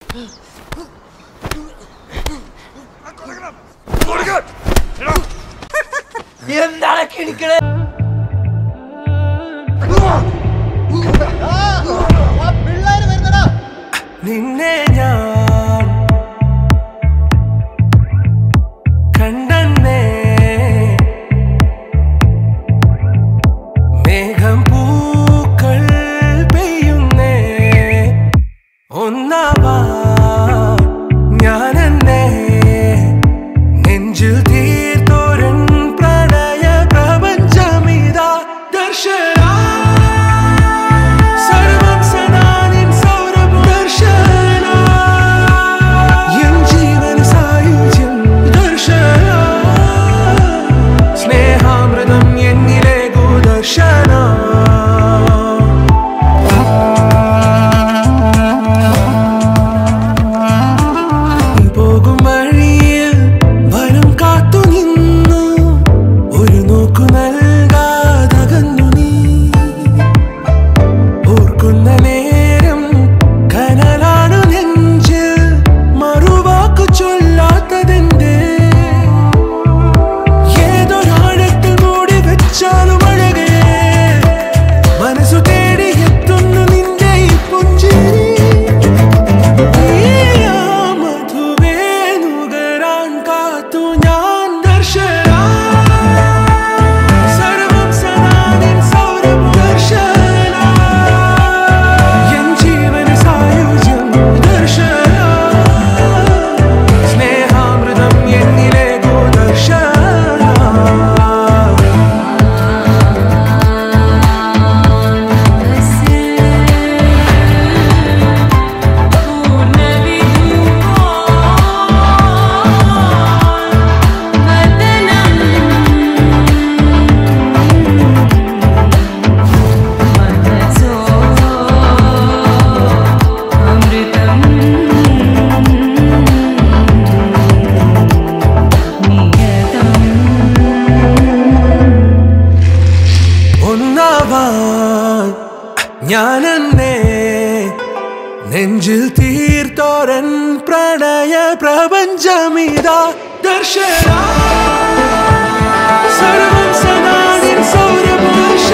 എന്താണ് കിണിക്കണേ നിന്നെ ഞാൻ കണ്ടെന്നേ മേഘം പൂക്കൾ പെയ്യുന്നേ ഒന്നാവാ ഞാനെന്നേ നെഞ്ചിൽ തീർത്തോരൻ പ്രണയ പ്രപഞ്ചമിതാ ദർശന സർവം സദാ നിൻ സൗരഭം ദർശന എൻ ജീവൻ സായുജ്യം ദർശന സ്നേഹാമൃതം എന്നിലെ ദർശന പോകും വഴിയിൽ വരം കാത്തു നിന്നു ഒരു നോക്കു നൽകാതകന്നു നീ ഓർക്കുന്ന നേരം കനലാണു നെഞ്ചിൽ മറുവാക്കു ചൊല്ലാത്തതെന്റെ ഏതൊരാഴത്തിൽ മൂടി വെച്ചാലും അഴകേ മനസ്സു തേടി എത്തുന്നു നിന്റെ ഈ പുഞ്ചിരി നീയാ മധുവേ നുകരാൻ കാത്തു ഞാൻ ദർശന സർവം സദാ നിൻ സൗരഭം ദർശന എൻ ജീവന സായുജ്യം ദർശന സ്നേഹാമൃതം എന്നിലെ ദർശന ഒന്നാവാൻ ഞാനെന്നെ നെഞ്ചിൽ തീർത്തോരൻ പ്രണയ പ്രപഞ്ചമിതാ ദർശന സർവം സദാ നിൻ സൗരഭം